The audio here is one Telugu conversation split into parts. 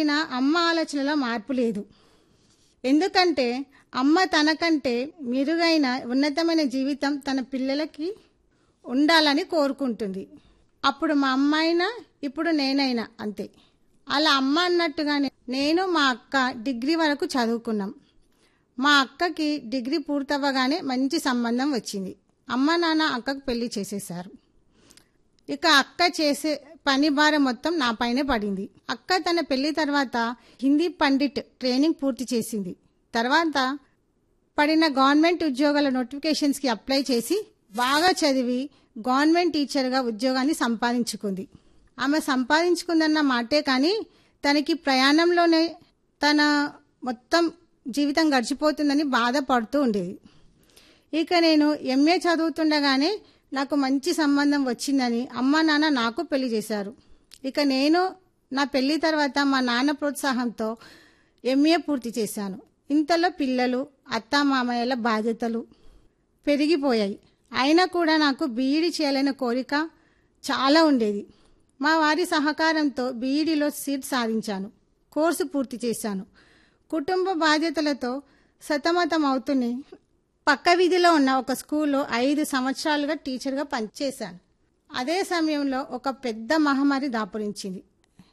మారినా అమ్మ ఆలోచనలో మార్పు లేదు ఎందుకంటే అమ్మ తనకంటే మెరుగైన ఉన్నతమైన జీవితం తన పిల్లలకి ఉండాలని కోరుకుంటుంది అప్పుడు మా అమ్మాయినా ఇప్పుడు నేనైనా అంతే అలా అమ్మ అన్నట్టుగానే నేను మా అక్క డిగ్రీ వరకు చదువుకున్నాం మా అక్కకి డిగ్రీ పూర్తవ్వగానే మంచి సంబంధం వచ్చింది అమ్మ నాన్న అక్కకు పెళ్లి చేసేశారు ఇక అక్క చేసే పని భారం మొత్తం నా పైనే పడింది అక్క తన పెళ్లి తర్వాత హిందీ పండిట్ ట్రైనింగ్ పూర్తి చేసింది తర్వాత పడిన గవర్నమెంట్ ఉద్యోగాల నోటిఫికేషన్స్కి అప్లై చేసి బాగా చదివి గవర్నమెంట్ టీచర్గా ఉద్యోగాన్ని సంపాదించుకుంది ఆమె సంపాదించుకుందన్న మాటే కానీ తనకి ప్రయాణంలోనే తన మొత్తం జీవితం గడిచిపోతుందని బాధపడుతూ ఉండేది ఇక నేను ఎంఏ చదువుతుండగానే నాకు మంచి సంబంధం వచ్చిందని అమ్మ నాన్న నాకు పెళ్లి చేశారు ఇక నేను నా పెళ్లి తర్వాత మా నాన్న ప్రోత్సాహంతో ఎంఏ పూర్తి చేశాను ఇంతలో పిల్లలు అత్త మామయ్యల బాధ్యతలు పెరిగిపోయాయి అయినా కూడా నాకు బీఈడి చేయాలనే కోరిక చాలా ఉండేది మా వారి సహకారంతో బీఈడిలో సీట్ సాధించాను కోర్సు పూర్తి చేశాను కుటుంబ బాధ్యతలతో సతమతం అవుతూనే పక్క వీధిలో ఉన్న ఒక స్కూల్లో ఐదు సంవత్సరాలుగా టీచర్గా పనిచేశాను అదే సమయంలో ఒక పెద్ద మహమ్మారి దాపురించింది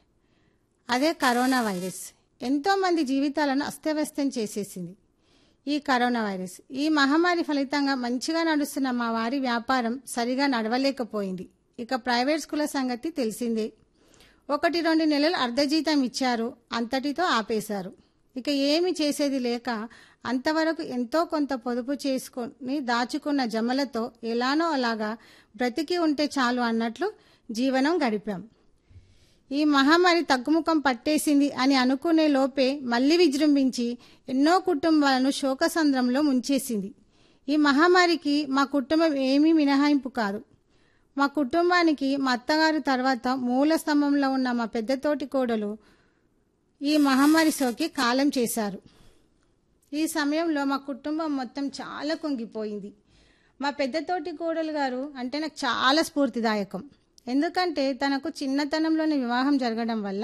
అదే కరోనా వైరస్ ఎంతో మంది జీవితాలను అస్తవ్యస్తం చేసేసింది ఈ కరోనా వైరస్ ఈ మహమ్మారి ఫలితంగా మంచిగా నడుస్తున్న మా వారి వ్యాపారం సరిగా నడవలేకపోయింది ఇక ప్రైవేట్ స్కూళ్ళ సంగతి తెలిసిందే ఒకటి రెండు నెలలు అర్ధజీతం ఇచ్చారు అంతటితో ఆపేశారు ఇక ఏమి చేసేది లేక అంతవరకు ఎంతో కొంత పొదుపు చేసుకొని దాచుకున్న జమలతో ఎలానో అలాగా బ్రతికి ఉంటే చాలు అన్నట్లు జీవనం గడిపాం ఈ మహమ్మారి తగ్గుముఖం పట్టేసింది అని అనుకునే లోపే మళ్లీ విజృంభించి ఎన్నో కుటుంబాలను శోకసంద్రంలో ముంచేసింది ఈ మహమ్మారికి మా కుటుంబం ఏమీ మినహాయింపు కాదు మా కుటుంబానికి మా అత్తగారు తర్వాత మూల స్తంభంలో ఉన్న మా పెద్ద తోటి కోడలు ఈ మహమ్మారి సోకి కాలం చేశారు ఈ సమయంలో మా కుటుంబం మొత్తం చాలా కుంగిపోయింది మా పెద్ద తోటి కోడలు గారు అంటే నాకు చాలా స్ఫూర్తిదాయకం ఎందుకంటే తనకు చిన్నతనంలోనే వివాహం జరగడం వల్ల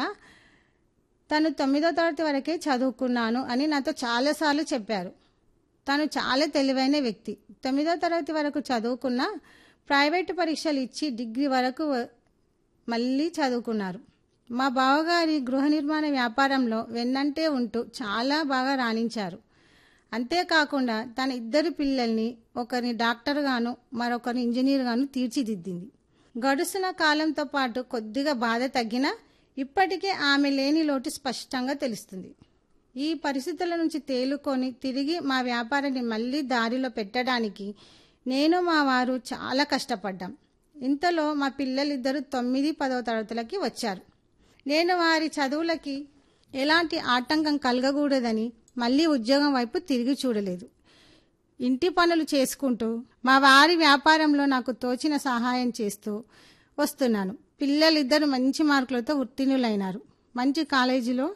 తను తొమ్మిదో తరగతి వరకే చదువుకున్నాను అని నాతో చాలాసార్లు చెప్పారు తను చాలా తెలివైన వ్యక్తి తొమ్మిదో తరగతి వరకు చదువుకున్న ప్రైవేటు పరీక్షలు ఇచ్చి డిగ్రీ వరకు మళ్ళీ చదువుకున్నారు మా బావగారి గృహ నిర్మాణ వ్యాపారంలో వెన్నంటే ఉంటూ చాలా బాగా రాణించారు అంతేకాకుండా తన ఇద్దరు పిల్లల్ని ఒకరిని డాక్టర్ గాను మరొకరిని ఇంజనీర్ గాను తీర్చిదిద్దింది గడుస్తున్న కాలంతో పాటు కొద్దిగా బాధ తగ్గినా ఇప్పటికే ఆమె లేని లోటు స్పష్టంగా తెలుస్తుంది ఈ పరిస్థితుల నుంచి తేలుకొని తిరిగి మా వ్యాపారాన్ని మళ్ళీ దారిలో పెట్టడానికి నేను మా వారు చాలా కష్టపడ్డాం ఇంతలో మా పిల్లలిద్దరూ తొమ్మిది పదవ తరగతులకి వచ్చారు నేను వారి చదువులకి ఎలాంటి ఆటంకం కలగకూడదని మళ్ళీ ఉద్యోగం వైపు తిరిగి చూడలేదు ఇంటి పనులు చేసుకుంటూ మా వారి వ్యాపారంలో నాకు తోచిన సహాయం చేస్తూ వస్తున్నాను పిల్లలిద్దరు మంచి మార్కులతో ఉత్తీర్ణులైనారు మంచి కాలేజీలో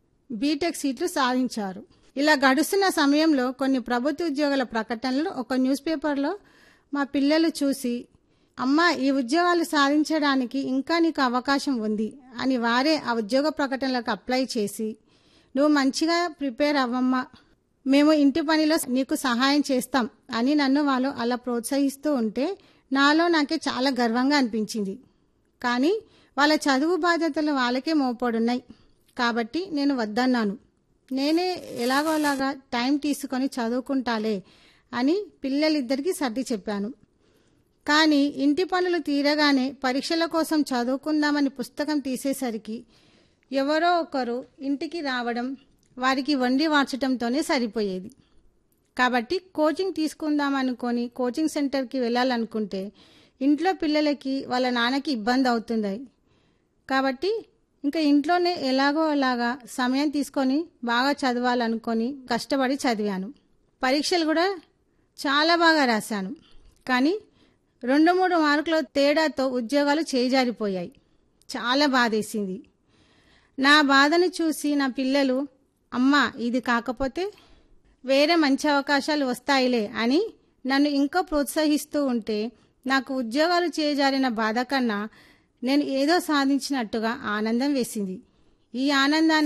బీటెక్ సీట్లు సాధించారు ఇలా గడుస్తున్న సమయంలో కొన్ని ప్రభుత్వ ఉద్యోగాల ప్రకటనలు ఒక న్యూస్ పేపర్లో మా పిల్లలు చూసి అమ్మ ఈ ఉద్యోగాలు సాధించడానికి ఇంకా నీకు అవకాశం ఉంది అని వారే ఆ ఉద్యోగ ప్రకటనలకు అప్లై చేసి నువ్వు మంచిగా ప్రిపేర్ అవ్వమ్మా మేము ఇంటి పనిలో నీకు సహాయం చేస్తాం అని నన్ను వాళ్ళు అలా ప్రోత్సహిస్తూ ఉంటే నాలో నాకే చాలా గర్వంగా అనిపించింది కానీ వాళ్ళ చదువు బాధ్యతలు వాళ్ళకే మోపడున్నాయి కాబట్టి నేను వద్దన్నాను నేనే ఎలాగోలాగా టైం తీసుకొని చదువుకుంటాలే అని పిల్లలిద్దరికీ సర్ది చెప్పాను కానీ ఇంటి పనులు తీరగానే పరీక్షల కోసం చదువుకుందామని పుస్తకం తీసేసరికి ఎవరో ఒకరు ఇంటికి రావడం వారికి వండి వార్చడంతోనే సరిపోయేది కాబట్టి కోచింగ్ తీసుకుందామనుకొని కోచింగ్ సెంటర్కి వెళ్ళాలనుకుంటే ఇంట్లో పిల్లలకి వాళ్ళ నాన్నకి ఇబ్బంది అవుతుంది కాబట్టి ఇంకా ఇంట్లోనే ఎలాగో అలాగా సమయం తీసుకొని బాగా చదవాలనుకొని కష్టపడి చదివాను పరీక్షలు కూడా చాలా బాగా రాశాను కానీ రెండు మూడు మార్కుల తేడాతో ఉద్యోగాలు చేజారిపోయాయి చాలా బాధేసింది నా బాధను చూసి నా పిల్లలు అమ్మా ఇది కాకపోతే వేరే మంచి అవకాశాలు వస్తాయిలే అని నన్ను ఇంకా ప్రోత్సహిస్తూ ఉంటే నాకు ఉద్యోగాలు చేజారిన బాధ కన్నా నేను ఏదో సాధించినట్టుగా ఆనందం వేసింది ఈ ఆనందాన్ని